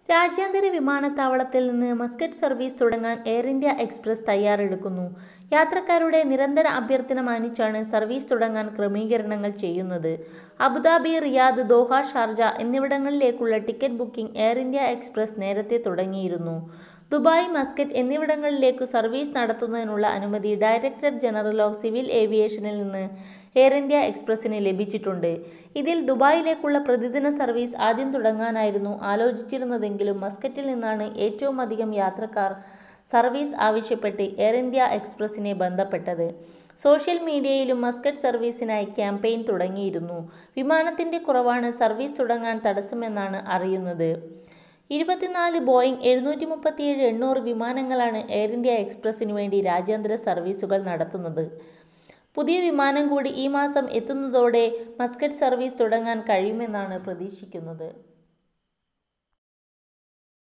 രാജ്യാന്തര വിമാനത്താവളത്തിൽ നിന്ന് മസ്കറ്റ് സർവീസ് തുടങ്ങാൻ എയർ ഇന്ത്യ എക്സ്പ്രസ് തയ്യാറെടുക്കുന്നു യാത്രക്കാരുടെ നിരന്തര അഭ്യർത്ഥന മാനിച്ചാണ് സർവീസ് തുടങ്ങാൻ ക്രമീകരണങ്ങൾ ചെയ്യുന്നത് Abu Dhabi Riyadh Doha Sharjah എന്നിവിടങ്ങളിലേക്കുള്ള ticket booking air India express നേരത്തെ തുടങ്ങിയിരുന്നു ദുബായ് മസ്കറ്റ് എന്നിവിടങ്ങളിലേക്ക് സർവീസ് നടത്തുന്നതിനുള്ള അനുമതി ഡയറക്ടർ ജനറൽ ഓഫ് സിവിൽ ഏവിയേഷനിൽ നിന്ന് എയർ ഇന്ത്യ എക്സ്പ്രസിന് ലഭിച്ചിട്ടുണ്ട് ഇതിൽ ദുബായിലേക്കുള്ള പ്രതിദിന സർവീസ് ആദ്യം തുടങ്ങാനായിരുന്നു ആലോചിച്ചിരുന്നതെങ്കിലും മസ്കറ്റിൽ നിന്നാണ് ഏറ്റവും അധികം യാത്രക്കാർ സർവീസ് ആവശ്യപ്പെട്ട് എയർ ഇന്ത്യ എക്സ്പ്രസിനെ ബന്ധപ്പെട്ടത് സോഷ്യൽ മീഡിയയിലും മസ്കറ്റ് സർവീസിനായി ക്യാമ്പയിൻ തുടങ്ങിയിരുന്നു വിമാനത്തിന്റെ കുറവാണ് സർവീസ് തുടങ്ങാൻ തടസ്സമെന്നാണ് അറിയുന്നത് ഇരുപത്തിനാല് ബോയിങ് എഴുന്നൂറ്റി മുപ്പത്തിയേഴ് എണ്ണൂറ് വിമാനങ്ങളാണ് എയർ ഇന്ത്യ എക്സ്പ്രസിനു വേണ്ടി രാജ്യാന്തര സർവീസുകൾ നടത്തുന്നത് പുതിയ വിമാനം കൂടി ഈ മാസം എത്തുന്നതോടെ മസ്കറ്റ് സർവീസ് തുടങ്ങാൻ കഴിയുമെന്നാണ് പ്രതീക്ഷിക്കുന്നത്